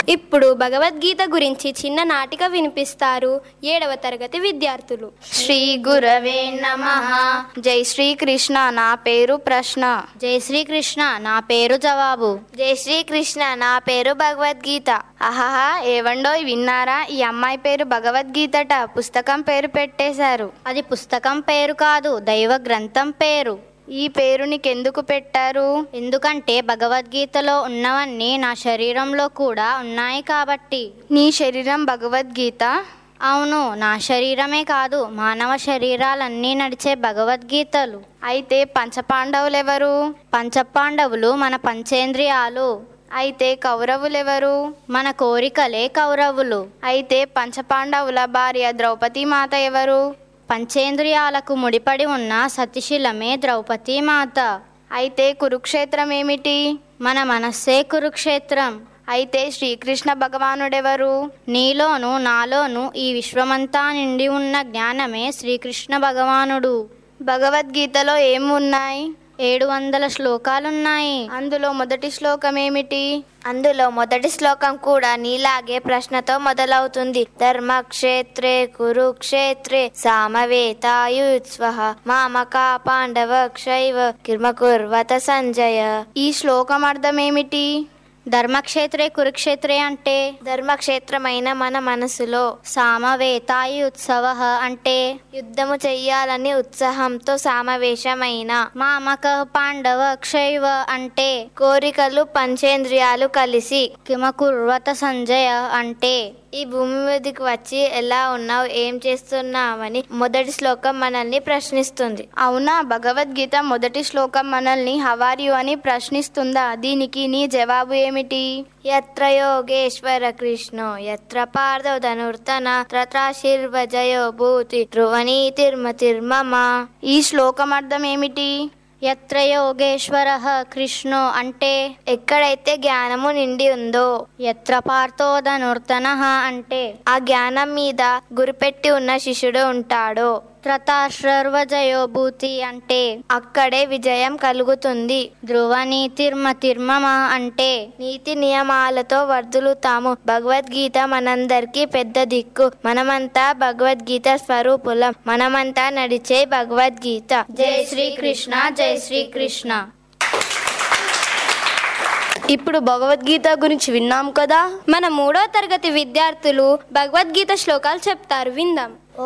ఇప్పుడు భగవద్గీత గురించి చిన్న నాటిక వినిపిస్తారు ఏడవ తరగతి విద్యార్థులు శ్రీ గురవే నమ జై శ్రీ కృష్ణ నా పేరు ప్రశ్న జై శ్రీకృష్ణ నా పేరు జవాబు జై శ్రీ కృష్ణ నా పేరు భగవద్గీత ఆహాహా ఏవండో విన్నారా ఈ అమ్మాయి పేరు భగవద్గీతట పుస్తకం పేరు పెట్టేశారు అది పుస్తకం పేరు కాదు దైవ గ్రంథం పేరు ఈ పేరు నీకెందుకు పెట్టారు ఎందుకంటే భగవద్గీతలో ఉన్నవన్నీ నా శరీరంలో కూడా ఉన్నాయి కాబట్టి నీ శరీరం భగవద్గీత అవును నా శరీరమే కాదు మానవ శరీరాలన్నీ నడిచే భగవద్గీతలు అయితే పంచపాండవులెవరు పంచపాండవులు మన పంచేంద్రియాలు అయితే కౌరవులెవరు మన కోరికలే కౌరవులు అయితే పంచపాండవుల భార్య ద్రౌపది మాత ఎవరు పంచేంద్రియాలకు ముడిపడి ఉన్న సతిశీలమే ద్రౌపది మాత అయితే కురుక్షేత్రం ఏమిటి మన మనస్సే కురుక్షేత్రం అయితే శ్రీకృష్ణ భగవానుడెవరు నీలోను నాలోను ఈ విశ్వమంతా నిండి ఉన్న జ్ఞానమే శ్రీకృష్ణ భగవానుడు భగవద్గీతలో ఏం ఉన్నాయి ఏడు వందల శ్లోకాలున్నాయి అందులో మొదటి శ్లోకం ఏమిటి అందులో మొదటి శ్లోకం కూడా నీలాగే ప్రశ్నతో మొదలవుతుంది ధర్మక్షేత్రే కురుక్షేత్రే సామవేతాయుత్స్వ మామకా పాండవ క్షైవ కిర్మకుర్వత సంజయ ఈ శ్లోకం అర్థం ఏమిటి ధర్మక్షేత్రే కురుక్షేత్రే అంటే ధర్మక్షేత్రమైన మన మనసులో సామవేతాయి ఉత్సవ అంటే యుద్ధము చెయ్యాలని ఉత్సాహంతో సామవేశమైన మామక పాండవ క్షైవ అంటే కోరికలు పంచేంద్రియాలు కలిసి కిమకుర్వత సంజయ అంటే ఈ భూమి మీదకి వచ్చి ఎలా ఉన్నావు ఏం చేస్తున్నావని మొదటి శ్లోకం మనల్ని ప్రశ్నిస్తుంది అవునా భగవద్గీత మొదటి శ్లోకం మనల్ని హవారియు అని ప్రశ్నిస్తుందా దీనికి నీ జవాబు ఏమిటి యత్ర యోగేశ్వర కృష్ణో యత్ర పార్థో ధనుర్తన త్రత్రాశిర్వజయో భూతి ధ్రువనీతిర్మతిర్మమ ఈ శ్లోకం అర్థం ఏమిటి యత్ర యోగేశ్వర కృష్ణో అంటే ఎక్కడైతే జ్ఞానము నిండి ఉందో ఎత్ర పార్థోధనుర్తన అంటే ఆ జ్ఞానం మీద గురిపెట్టి ఉన్న శిష్యుడు ఉంటాడో త్రతాశ్రర్వజయోభూతి అంటే అక్కడే విజయం కలుగుతుంది ధ్రువ నీతిర్మతిర్మమ అంటే నీతి నియమాలతో వర్ధులుతాము భగవద్గీత మనందరికీ పెద్ద దిక్కు మనమంతా భగవద్గీత స్వరూపులం మనమంతా నడిచే భగవద్గీత జై శ్రీకృష్ణ జై శ్రీకృష్ణ ఇప్పుడు భగవద్గీత గురించి విన్నాం కదా మన మూడో తరగతి విద్యార్థులు భగవద్గీత శ్లోకాలు చెప్తారు విందాం